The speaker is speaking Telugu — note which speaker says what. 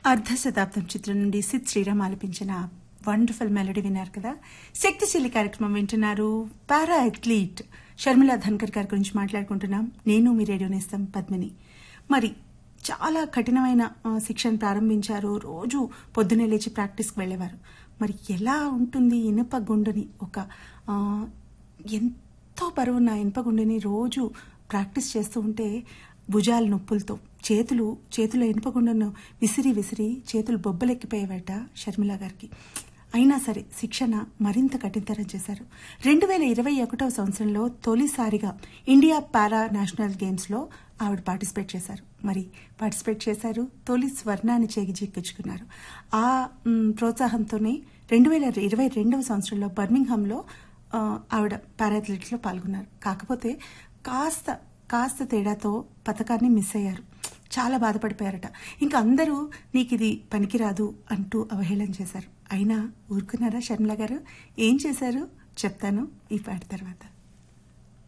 Speaker 1: అర్ధ శతాబ్దం చిత్రం నుండి సిద్ శ్రీరామ్ ఆలపించిన వండర్ఫుల్ మెలడీ విన్నారు కదా శక్తిశీలి కార్యక్రమం వింటున్నారు పారా అథ్లీట్ షర్మిల ధన్కర్ గారి గురించి మాట్లాడుకుంటున్నాం నేను మీ రేడియో నేస్తం పద్మిని మరి చాలా కఠినమైన ఆ, శిక్షణ ప్రారంభించారు రోజు పొద్దున్నే లేచి ప్రాక్టీస్కి వెళ్ళేవారు మరి ఎలా ఉంటుంది ఇనుప గుండెని ఒక ఆ, ఎంతో బరువున్న ఇనుప గుండెని రోజు ప్రాక్టీస్ చేస్తూ ఉంటే భుజాల నొప్పులతో చేతులు చేతుల ఇనుప గుండెను విసిరి విసిరి చేతులు బొబ్బలెక్కిపోయేవట షర్మిల గారికి అయినా సరే శిక్షణ మరింత కఠినతరం చేశారు రెండు వేల ఇరవై ఒకటవ సంవత్సరంలో తొలిసారిగా ఇండియా పారా నేషనల్ గేమ్స్ లో ఆవిడ పార్టిసిపేట్ చేశారు మరి పార్టిసిపేట్ చేశారు తొలి స్వర్ణాన్ని చేజిక్కించుకున్నారు ఆ మ్, ప్రోత్సాహంతోనే రెండు వేల ఇరవై రెండవ సంవత్సరంలో బర్మింగ్హామ్లో ఆ, ఆవిడ పారాథ్లెటిక్స్ లో పాల్గొన్నారు కాకపోతే కాస్త కాస్త తేడాతో పథకాన్ని మిస్ అయ్యారు చాలా బాధపడిపోయారట ఇంకా అందరూ నీకు ఇది పనికిరాదు అంటూ అవహేళన చేశారు అయినా ఊరుకున్నారా షర్మిల గారు ఏం చేశారు చెప్తాను ఈ పాట తర్వాత